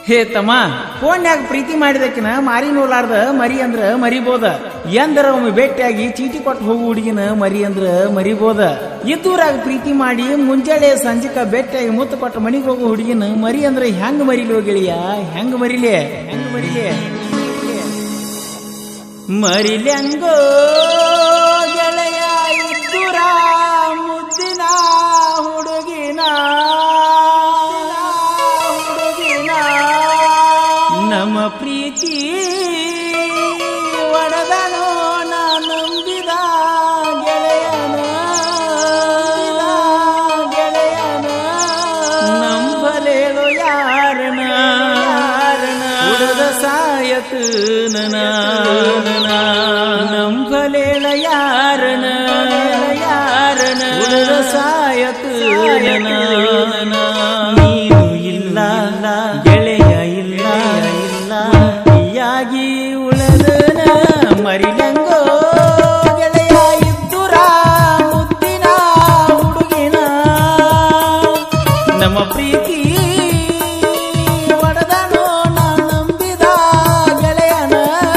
ಹೇ ತಮ್ಮ ಫೋನ್ಯಾಗ ಪ್ರೀತಿ ಮಾಡಿದಕ್ಕಿನ ಮಾರಿ ನೋಡ್ಲಾರ್ದ ಮರಿ ಅಂದ್ರ ಮರಿಬೋದ ಎಂದರ ಒಮ್ಮೆ ಭೇಟಿಯಾಗಿ ಚೀಟಿ ಕೊಟ್ಟು ಹೋಗು ಹುಡುಗಿನ ಮರಿ ಅಂದ್ರ ಮರಿಬೋದ ಇದ್ದೂರಾಗ ಪ್ರೀತಿ ಮಾಡಿ ಮುಂಜಾನೆ ಸಂಜೆಕ ಭೇಟಿಯಾಗಿ ಮುತ್ತು ಕೊಟ್ಟು ಮನಿಗೆ ಹೋಗು ಹುಡುಗಿನ ಮರಿ ಅಂದ್ರ ಹೆಂಗ್ ಮರಿಲಿ ಗೆಳೆಯ ಹೆಂಗ್ ಮರಿಲೆ ಹೆಂಗ್ ಮರಿಲೆ ಮರಿಲ್ಯಂಗೋ ಗೆಳೆಯ ಇದ್ದುರ ಮುದ್ದಿನ ಹುಡುಗಿನ ಹುಡುಗಿನ ನಮ್ಮ ಪ್ರೀತಿ ಒಡೆದನೋ ನಾ ನಂಬಿದ ಗೆಳೆಯನ ಗೆಳೆಯನ ನಂಬಲೇಳು ಯಾರನ ಉಡದ ಸಾಯತು ನನ ನಂಬಲೇಳ ಯಾರನ ಯಾರನ ಉಡದ ಸಾಯತು ನನ ನೀನು ಇಲ್ಲ ಗೆಳೆಯ ಇಲ್ಲ ಇಲ್ಲ ಯಾಗಿ ಉಳದನ ಮರಿಲಂಗೋ ಗೆಳೆಯ ಇದ್ದುರ ಮುದ್ದಿನ ಹುಡುಗಿನ ನಮ್ಮ ಪ್ರೀತಿ ಒಡೆದನೋ ನಾ ನಂಬಿದ ಗೆಳೆಯನ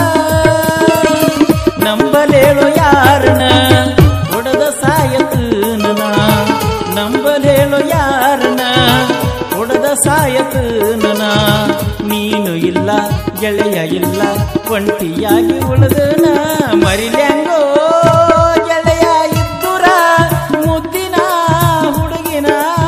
ನಂಬಲೇಳು ಯಾರನ ಒಡೆದ ಸಾಯತು ನನ ನಂಬಲೇಳು ಯಾರನ ಒಡೆದ ಸಾಯತು ನನ ನೀನು ಇಲ್ಲ ಗೆಳೆಯ ಇಲ್ಲ ಒಂಟಿಯಾಗಿ ಉಳಿದನ ಮರಿಲ್ಯಾಂಗೋ ಗೆಳೆಯ ಇದ್ದುರ ಮುದ್ದಿನ ಹುಡುಗಿನ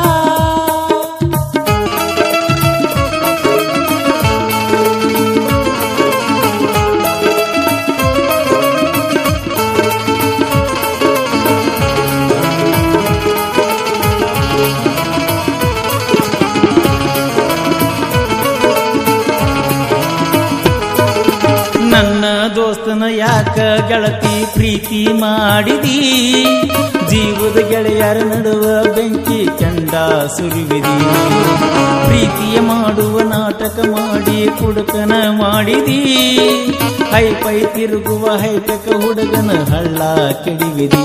ನನ್ನ ದೋಸ್ತನ ಯಾಕ ಗೆಳತಿ ಪ್ರೀತಿ ಮಾಡಿದಿ ಜೀವದ ಗೆಳೆಯರ ನಡುವ ಬೆಂಕಿ ಕಂಡ ಸುರಿವಿದಿ ಪ್ರೀತಿಯ ಮಾಡುವ ನಾಟಕ ಮಾಡಿ ಕುಡುಕನ ಮಾಡಿದಿ ಹೈಪೈ ತಿರುಗುವ ಹೈಟಕ ಹುಡುಗನ ಹಳ್ಳ ಕೆಡಿವಿದಿ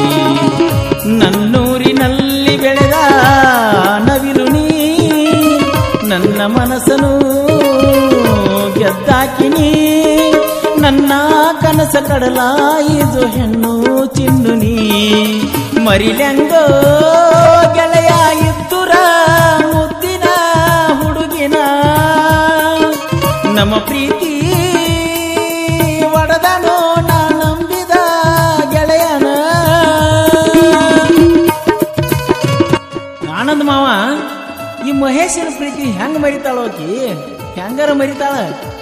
ನನ್ನೂರಿನಲ್ಲಿ ಬೆಳೆದ ನವಿಲು ನೀ ನನ್ನ ಮನಸ್ಸನು ಗೆದ್ದಾಕಿನಿ ನನ್ನ ಕನಸ ಕಡಲಾಯಿದು ಹೆಣ್ಣು ಚಿನ್ನು ನೀ ಮರಿಲೆಂಗೋ ಗೆಳೆಯ ಇದ್ದುರ ಮುದ್ದಿನ ಹುಡುಗಿನ ನಮ್ಮ ಪ್ರೀತಿ ಒಡೆದನೋ ನಾ ನಂಬಿದ ಗೆಳೆಯನ ಆನಂದ್ ಮಾವ ಈ ಮಹೇಶನ ಪ್ರೀತಿ ಹೆಂಗ್ ಮರಿತಾಳೋಕಿ ಹೆಂಗಾರ ಮರಿತಾಳ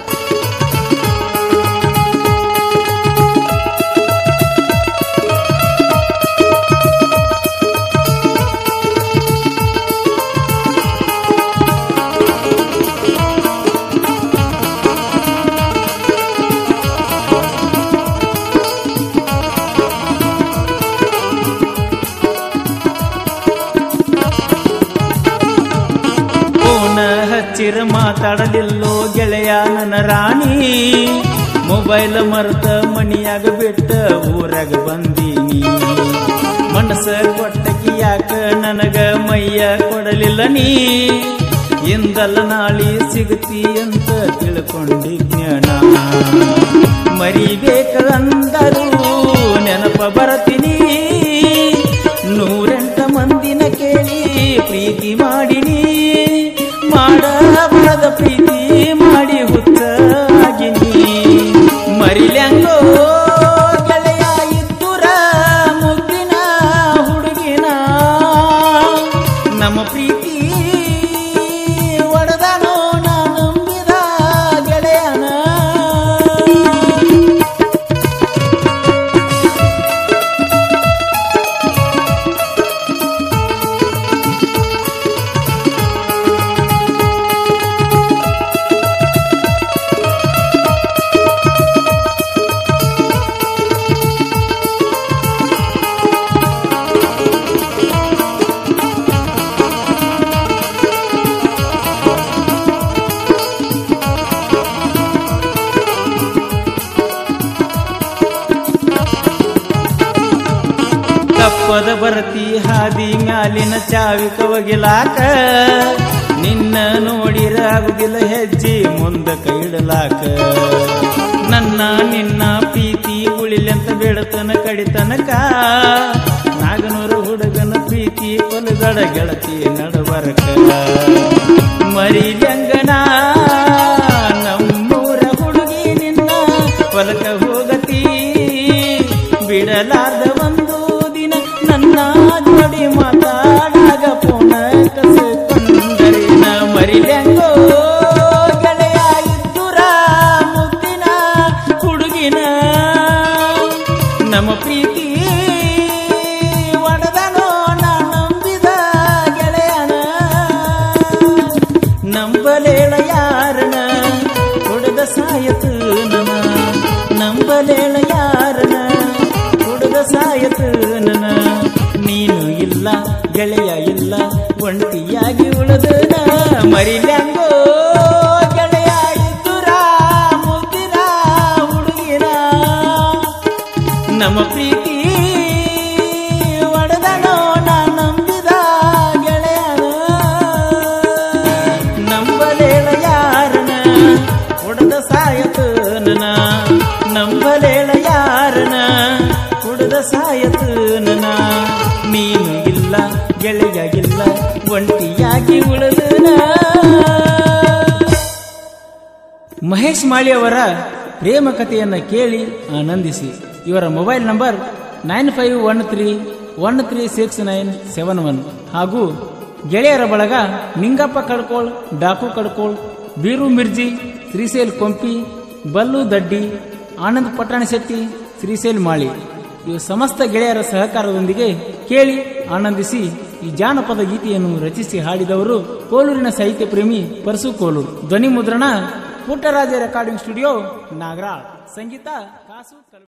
ಫೋನ ಹಚ್ಚಿರ ಮಾತಾಡಲಿಲ್ಲೋ ಗೆಳೆಯ ನನ್ನ ರಾಣಿ ಮೊಬೈಲ್ ಮರ್ತ ಮಣಿಯಾಗ ಬಿಟ್ಟ ಊರಾಗ ಬಂದೀನಿ ಮನಸ್ಸ ಕೊಟ್ಟಕಿ ಯಾಕ ನನಗ ಮೈಯ ಕೊಡಲಿಲ್ಲ ನೀ ಎಂದಲ್ಲ ನಾಳಿ ಸಿಗತಿ ಅಂತ ತಿಳ್ಕೊಂಡಿಜ್ಞಾನ ಮರಿಬೇಕಂದರು ನೆನಪ ಬರತೀನಿ ನೂರೆಂಟ ಮಂದಿನ ಕೇಳಿ ಪ್ರೀತಿ ಮಾಡಿನಿ ಮಾಡಬಾರದ ಪ್ರೀತಿ ಮಾಡಿ ಹುಚ್ಚಾಗಿನಿ ಮರಿಲ್ಯಾಂಗೋ ಗೆಳೆಯ ಇದ್ದುರ ಮುದ್ದಿನ ಹುಡುಗಿನ ನಮ್ಮ ಪ್ರೀತಿ ಒಡೆದನೋ ನಾ ನಂಬಿದ ಗೆಳೆಯನ ತಪ್ಪದ ಬರತಿ ಹಾದಿ ಮ್ಯಾಲಿನ ಚಾವಿ ಕವಗಿಲಾಕ ನಿನ್ನ ನೋಡಿರ ಆಗುದಿಲ್ಲ ಹೆಜ್ಜೆ ಮುಂದ ಕೈಡಲಾಕ ನನ್ನ ನಿನ್ನ ಪ್ರೀತಿ ಉಳಿಲೆಂತ ಬೇಡತನ ಕಡಿತನಕ ನಾಗನೂರ ಹುಡುಗನ ಪ್ರೀತಿ ಕೊಲಗಡ ಗೆಳತಿ ನಡಬರಕ ಮರಿಲಂಗನ ನಮ್ಮೂರ ಹುಡುಗಿ ನಿನ್ನ ಹೊಲಕ ಹೋಗತಿ ಬಿಡಲಾರ್ದ ಒಂದು ದಿನ ನನ್ನ ಜೋಡಿ ಮಾತಾಡಾಗ ಪೋಣ ಕಸಕೊಂಡರೆ ನ ಮರಿಲ್ಯಾಂಗೋ ಗೆಳೆಯ ಇದ್ದುರ ಮುದ್ದಿನ ಹುಡುಗಿನ ನಮ್ಮ ಪ್ರೀತಿ ಒಡದನೋ ನಾ ನಂಬಿದ ಗೆಳೆಯನ ನಂಬಲೇಳ ಯಾರನ ಕೊಡದ ಸಾಯತು ನನ ನಂಬಲೇಳ ಯಾರನ ಕೊಡದ ಸಾಯತು ನನ ನೀನು ಇಲ್ಲ ಗೆಳೆಯ ಇಲ್ಲ ಒಂಟಿಯಾಗಿ ಉಳಿದನ ಮರಿಲ್ಯಾಂಗೋ ಗೆಳೆಯ ಇದ್ದುರ ಮುದ್ದಿನ ಹುಡುಗಿನ ನಮ್ಮ ಪ್ರೀತಿ ಒಡೆದನೋ ನಾ ನಂಬಿದ ಗೆಳೆಯನ ನಂಬಲೇಳ ಯಾರನ ಹೊಡೆದ ಸಾಯತು ನನ ನಂಬಲೇಳ ಯಾರನ ಹೊಡೆದ ಸಾಯತು ನನ ನೀನು ಇಲ್ಲ ಗೆಳೆಯ ಇಲ್ಲ ಒಂಟಿಯಾಗಿ ಉಳಿದನ ಮಹೇಶ್ ಮಾಳಿ ಅವರ ಪ್ರೇಮ ಕಥೆಯನ್ನ ಕೇಳಿ ಆನಂದಿಸಿ ಇವರ mobile number nine five one three one three six nine seven one ಹಾಗೂ ಗೆಳೆಯರ ಬಳಗ ನಿಂಗಪ್ಪ ಕಡ್ಕೋಳ್ ಡಾಕು ಕಡ್ಕೋಳ್ ಬೀರು ಮಿರ್ಜಿ ಶ್ರೀಶೈಲ್ ಕೊಂಪಿ ಬಲ್ಲು ದಡ್ಡಿ ಆನಂದ್ ಪಟ್ಟಣ ಶೆಟ್ಟಿ ಶ್ರೀಶೈಲ್ ಮಾಳಿ ಇವು ಸಮಸ್ತ ಗೆಳೆಯರ ಸಹಕಾರದೊಂದಿಗೆ ಕೇಳಿ ಆನಂದಿಸಿ ಈ ಜಾನಪದ ಗೀತೆಯನ್ನು ರಚಿಸಿ ಹಾಡಿದವರು ಕೋಲೂರಿನ ಸಾಹಿತ್ಯ ಪ್ರೇಮಿ ಪರಸು ಕೋಲೂರು ಧ್ವನಿ ಮುದ್ರಣ ಪುಟ್ಟರಾಜ ರೆಕಾರ್ಡಿಂಗ್ ಸ್ಟುಡಿಯೋ ನಾಗರಾಳ್ ಸಂಗೀತ ಕಾಸು ಕಲ್-